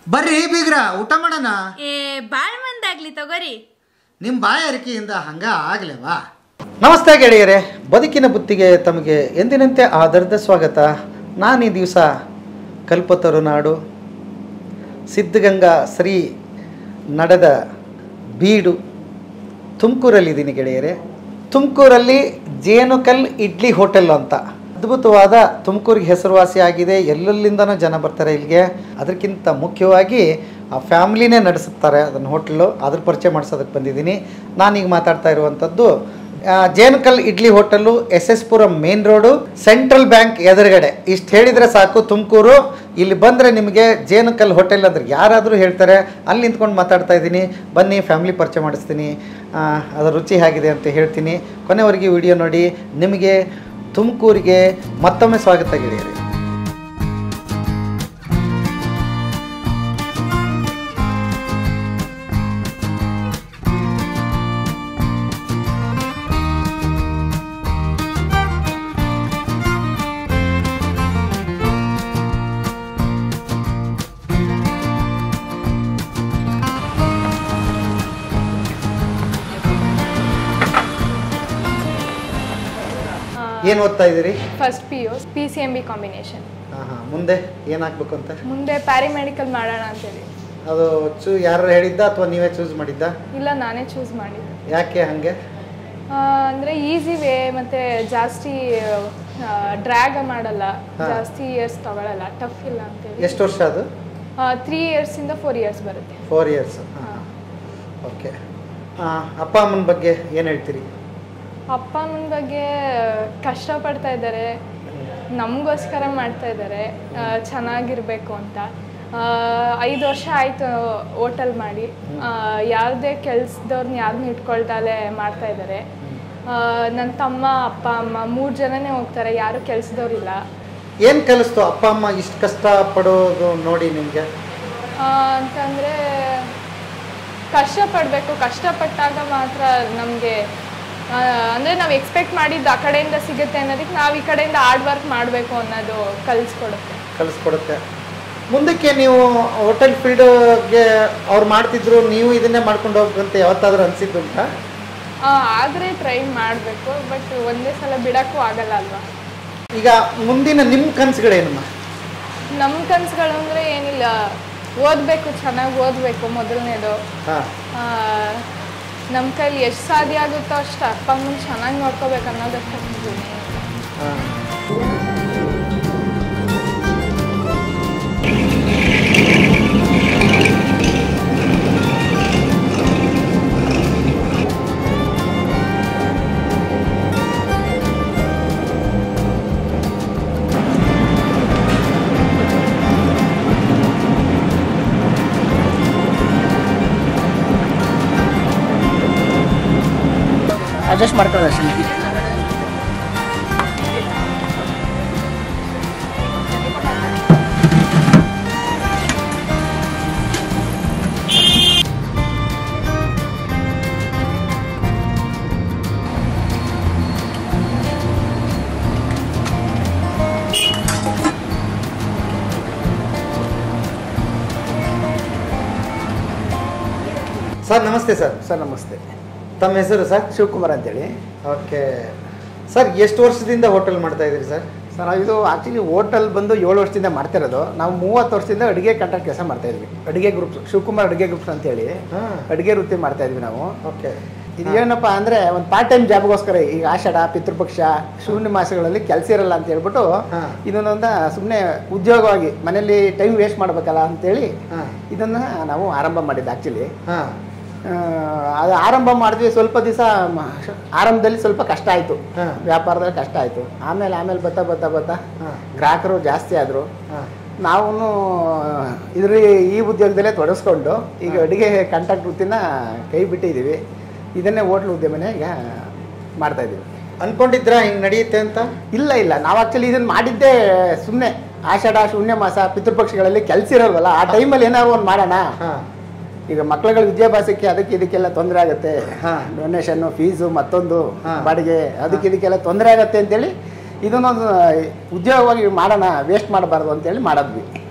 ಬರ್ರಿ ಬೀಗ್ರ ಊಟ ಮಾಡೋಣ ಏ ಬಾಳ್ ಮಂದಾಗ್ಲಿ ತಗೋರಿ ನಿಮ್ಮ ಬಾಯಾರಿಕೆಯಿಂದ ಹಂಗ ಆಗ್ಲೇವಾ ನಮಸ್ತೆ ಗೆಳೆಯರೇ ಬದುಕಿನ ಬುತ್ತಿಗೆ ತಮಗೆ ಎಂದಿನಂತೆ ಆಧಾರದ ಸ್ವಾಗತ ನಾನು ಈ ದಿವಸ ಕಲ್ಪತರುನಾಡು ಸಿದ್ಧಗಂಗಾ ಶ್ರೀ ನಡೆದ ಬೀಡು ತುಮಕೂರಲ್ಲಿದ್ದೀನಿ ಗೆಳೆಯರೇ ತುಮಕೂರಲ್ಲಿ ಜೇನುಕಲ್ ಇಡ್ಲಿ ಹೋಟೆಲ್ ಅಂತ ಅದ್ಭುತವಾದ ತುಮಕೂರಿಗೆ ಹೆಸರುವಾಸಿಯಾಗಿದೆ ಎಲ್ಲೆಲ್ಲಿಂದನೂ ಜನ ಬರ್ತಾರೆ ಇಲ್ಲಿಗೆ ಅದಕ್ಕಿಂತ ಮುಖ್ಯವಾಗಿ ಆ ಫ್ಯಾಮ್ಲಿನೇ ನಡೆಸುತ್ತಾರೆ ಅದನ್ನು ಹೋಟ್ಲು ಅದ್ರ ಪರಿಚಯ ಮಾಡಿಸೋದಕ್ಕೆ ಬಂದಿದ್ದೀನಿ ನಾನೀಗ ಮಾತಾಡ್ತಾ ಇರುವಂಥದ್ದು ಆ, Jenukal idli hotel S S Puram main road central bank ಎದುರುಗಡೆ ಇಷ್ಟು ಹೇಳಿದರೆ ಸಾಕು ತುಮಕೂರು ಇಲ್ಲಿ ಬಂದರೆ ನಿಮಗೆ ಜೇನುಕಲ್ ಹೋಟೆಲ್ ಅಂದ್ರೆ ಯಾರಾದರೂ ಹೇಳ್ತಾರೆ ಅಲ್ಲಿ ನಿಂತ್ಕೊಂಡು ಮಾತಾಡ್ತಾ ಇದ್ದೀನಿ ಬನ್ನಿ ಫ್ಯಾಮಿಲಿ ಪರಿಚಯ ಮಾಡಿಸ್ತೀನಿ ಆ, ಅದರ ರುಚಿ ಹೇಗಿದೆ ಅಂತ ಹೇಳ್ತೀನಿ ಕೊನೆವರೆಗೆ ವಿಡಿಯೋ ನೋಡಿ ನಿಮಗೆ ತುಮಕೂರಿಗೆ ಮತ್ತೊಮ್ಮೆ ಸ್ವಾಗತ ಗೆಳೆಯರಿ ಏನು ಓದ್ತಾ ಇದ್ದೀರಿ first P U P C M B combination ಹಾಂ ಹಾಂ ಮುಂದೆ ಏನಾಗಬೇಕು ಅಂತ ಮುಂದೆ ಪ್ಯಾರಿಮೆಡಿಕಲ್ ಮಾಡೋಣ ಅಂತೇಳಿ ಅದು ಚೂ ಯಾರು ಹೇಳಿದ್ದ ಅಥವಾ ನೀವೇ ಚೂಸ್ ಮಾಡಿದ್ದ ಇಲ್ಲ ನಾನೇ ಚೂಸ್ ಮಾಡಿದ್ದೆ ಯಾಕೆ ಹಾಗೆ ಆ, ಅಂದ್ರೆ ಈಸಿ ವೇ ಮತ್ತೆ ಜಾಸ್ತಿ ಡ್ರ್ಯಾಗ್ ಮಾಡಲ್ಲ ಹಾ. ಜಾಸ್ತಿ ಇಯರ್ಸ್ ತಗೊಳಲ್ಲ ಟಫ್ ಇಲ್ಲ ಅಂತೇಳಿ ಎಷ್ಟು ವರ್ಷ ಅದು ತ್ರೀ ಇಯರ್ಸಿಂದ ಫೋರ್ ಇಯರ್ಸ್ ಬರುತ್ತೆ ಫೋರ್ ಇಯರ್ಸ್ ಹಾ. ಓಕೆ ಅಪ್ಪ ಅಮ್ಮನ ಬಗ್ಗೆ ಏನು ಹೇಳ್ತೀರಿ ಅಪ್ಪ ಅಮ್ಮನ ಬಗ್ಗೆ ಕಷ್ಟಪಡ್ತಾ ಇದ್ದಾರೆ ನಮಗೋಸ್ಕರ ಮಾಡ್ತಾ ಇದ್ದಾರೆ ಚೆನ್ನಾಗಿರ್ಬೇಕು ಅಂತ ಆ, ಐದು ವರ್ಷ ಆಯಿತು ಹೋಟೆಲ್ ಮಾಡಿ ಆ, ಯಾವುದೇ ಕೆಲ್ಸದವ್ರನ್ನ ಯಾರನ್ನ ಇಟ್ಕೊಳ್ದಲೆ ಮಾಡ್ತಾ ಇದ್ದಾರೆ ನನ್ನ ತಮ್ಮ ಅಪ್ಪ ಅಮ್ಮ ಮೂರು ಜನನೇ ಹೋಗ್ತಾರೆ ಯಾರು ಕೆಲ್ಸದವ್ರಿಲ್ಲ ಏನು ಕಲಿಸ್ತು ಅಪ್ಪ ಅಮ್ಮ ಇಷ್ಟು ಕಷ್ಟ ಪಡೋದು ನೋಡಿ ನಿಮಗೆ ಆ, ಅಂತಂದ್ರೆ ಕಷ್ಟಪಡಬೇಕು ಕಷ್ಟಪಟ್ಟಾಗ ಮಾತ್ರ ನಮಗೆ ಅಂದರೆ ನಾವು ಎಕ್ಸ್ಪೆಕ್ಟ್ ಮಾಡಿದ್ದು ಆ ಕಡೆಯಿಂದ ಸಿಗುತ್ತೆ ಅನ್ನೋದಕ್ಕೆ ನಾವು ಈ ಕಡೆಯಿಂದ ಹಾರ್ಡ್ ವರ್ಕ್ ಮಾಡಬೇಕು ಅನ್ನೋದು ಕಲಿಸ್ಕೊಡುತ್ತೆ ಕಲಿಸ್ಕೊಡುತ್ತೆ ಮುಂದಕ್ಕೆ ನೀವು ಹೋಟೆಲ್ ಫೀಲ್ಡ್ಗೆ ಅವ್ರು ಮಾಡ್ತಿದ್ರು ನೀವು ಇದನ್ನೇ ಮಾಡ್ಕೊಂಡು ಹೋಗ್ಬೇಕಂತ ಯಾವತ್ತಾದ್ರೂ ಅನಿಸಿದ್ದುಂಟಾ ಆದರೆ ಟ್ರೈ ಮಾಡಬೇಕು ಬಟ್ ಒಂದೇ ಸಲ ಬಿಡೋಕ್ಕೂ ಆಗಲ್ಲ ಅಲ್ವಾ ಈಗ ಮುಂದಿನ ನಿಮ್ಮ ಕನಸುಗಳೇನಮ್ಮ ನಮ್ಮ ಕನಸುಗಳು ಅಂದರೆ ಏನಿಲ್ಲ ಓದಬೇಕು ಚೆನ್ನಾಗಿ ಓದಬೇಕು ಮೊದಲನೇದು ಹಾಂ ನಮ್ಮ ಕೈಲಿ ಎಷ್ಟು ಸಾಧ್ಯ ಆಗುತ್ತೋ ಅಷ್ಟು ಅಪ್ಪ ಅಮ್ಮನ ಚೆನ್ನಾಗಿ ನೋಡ್ಕೋಬೇಕು ಅನ್ನೋದಕ್ಕೆ ಅಂತಿದ್ದೀನಿ. ಹಾಂ ಅಡ್ಜಸ್ಟ್ ಮಾಡ್ಕೊಳ್ಳೋದು ಅಷ್ಟೇ ಸರ್ ನಮಸ್ತೆ ಸರ್ ಸರ್ ನಮಸ್ತೆ ತಮ್ಮ ಹೆಸರು ಸರ್ ಶಿವಕುಮಾರ್ ಅಂತೇಳಿ ಓಕೆ ಸರ್ ಎಷ್ಟು ವರ್ಷದಿಂದ ಹೋಟೆಲ್ ಮಾಡ್ತಾ ಇದ್ದೀರಿ ಸರ್ ಸರ್ ಇದು ಆ್ಯಕ್ಚುಲಿ ಹೋಟೆಲ್ ಬಂದು ಏಳು ವರ್ಷದಿಂದ ಮಾಡ್ತಿರೋದು ನಾವು ಮೂವತ್ತು ವರ್ಷದಿಂದ ಅಡುಗೆ ಕಾಂಟ್ರಾಕ್ಟ್ ಕೆಲಸ ಮಾಡ್ತಾ ಇದ್ವಿ ಅಡುಗೆ ಗ್ರೂಪ್ಸ್ ಶಿವಕುಮಾರ್ ಅಡುಗೆ ಗ್ರೂಪ್ಸ್ ಅಂತೇಳಿ ಹಾಂ ಅಡುಗೆ ವೃತ್ತಿ ಮಾಡ್ತಾ ಇದ್ವಿ ನಾವು ಓಕೆ ಇದು ಏನಪ್ಪ ಅಂದರೆ ಒಂದು ಪಾರ್ಟ್ ಟೈಮ್ ಜಾಬ್ಗೋಸ್ಕರ ಈಗ ಆಷಾಢ ಪಿತೃಪಕ್ಷ ಶೂನ್ಯ ಮಾಸಗಳಲ್ಲಿ ಕೆಲಸ ಇರಲ್ಲ ಅಂತ ಹೇಳ್ಬಿಟ್ಟು ಹಾ. ಇದನ್ನೊಂದು ಸುಮ್ಮನೆ ಉದ್ಯೋಗವಾಗಿ ಮನೇಲಿ ಟೈಮ್ ವೇಸ್ಟ್ ಮಾಡಬೇಕಲ್ಲ ಅಂತೇಳಿ ಹಾಂ ಇದನ್ನು ನಾವು ಆರಂಭ ಮಾಡಿದ್ದು ಆ್ಯಕ್ಚುಲಿ ಹಾಂ ಅದು ಆರಂಭ ಮಾಡಿದ್ವಿ ಸ್ವಲ್ಪ ದಿವಸ ಆರಂಭದಲ್ಲಿ ಸ್ವಲ್ಪ ಕಷ್ಟ ಆಯಿತು ಹಾ. ವ್ಯಾಪಾರದಲ್ಲಿ ಕಷ್ಟ ಆಯಿತು ಆಮೇಲೆ ಆಮೇಲೆ ಬತ್ತಾ ಬತ್ತಾ ಬತ್ತಾ ಹಾಂ ಗ್ರಾಹಕರು ಜಾಸ್ತಿ ಆದರು ಹಾಂ ನಾವು ಇದ್ರ ಈ ಉದ್ಯೋಗದಲ್ಲೇ ತೊಡಗಿಸ್ಕೊಂಡು ಈಗ ಅಡುಗೆ ಕಾಂಟ್ರಾಕ್ಟ್ ವೃತ್ತಿನ ಕೈ ಬಿಟ್ಟಿದ್ದೀವಿ ಇದನ್ನೇ ಹೋಟ್ಲ್ ಉದ್ಯಮನೇ ಈಗ ಮಾಡ್ತಾ ಇದ್ದೀವಿ ಅನ್ಕೊಂಡಿದ್ರಾ ಹಿಂಗೆ ನಡೆಯುತ್ತೆ ಅಂತ ಇಲ್ಲ ಇಲ್ಲ ನಾವು ಆ್ಯಕ್ಚುಲಿ ಇದನ್ನು ಮಾಡಿದ್ದೇ ಸುಮ್ಮನೆ ಆಷಾಢ ಶೂನ್ಯ ಮಾಸ ಪಿತೃಪಕ್ಷಗಳಲ್ಲಿ ಕೆಲಸ ಇರೋಲ್ವಲ್ಲ ಆ ಟೈಮಲ್ಲಿ ಏನಾದ್ರು ಒಂದು ಮಾಡೋಣ ಹಾಂ ಈಗ ಮಕ್ಕಳುಗಳ ವಿದ್ಯಾಭ್ಯಾಸಕ್ಕೆ ಅದಕ್ಕೆ ಇದಕ್ಕೆಲ್ಲ ತೊಂದರೆ ಆಗುತ್ತೆ ಹಾ. ಡೊನೇಷನ್ನು ಫೀಸು ಮತ್ತೊಂದು ಹಾ. ಬಾಡಿಗೆ ಅದಕ್ಕೆ ಇದಕ್ಕೆಲ್ಲ ತೊಂದರೆ ಆಗುತ್ತೆ ಅಂತೇಳಿ ಇದನ್ನೊಂದು ಉದ್ಯೋಗವಾಗಿ ಮಾಡೋಣ ವೇಸ್ಟ್ ಮಾಡಬಾರ್ದು ಅಂತೇಳಿ ಮಾಡಿದ್ವಿ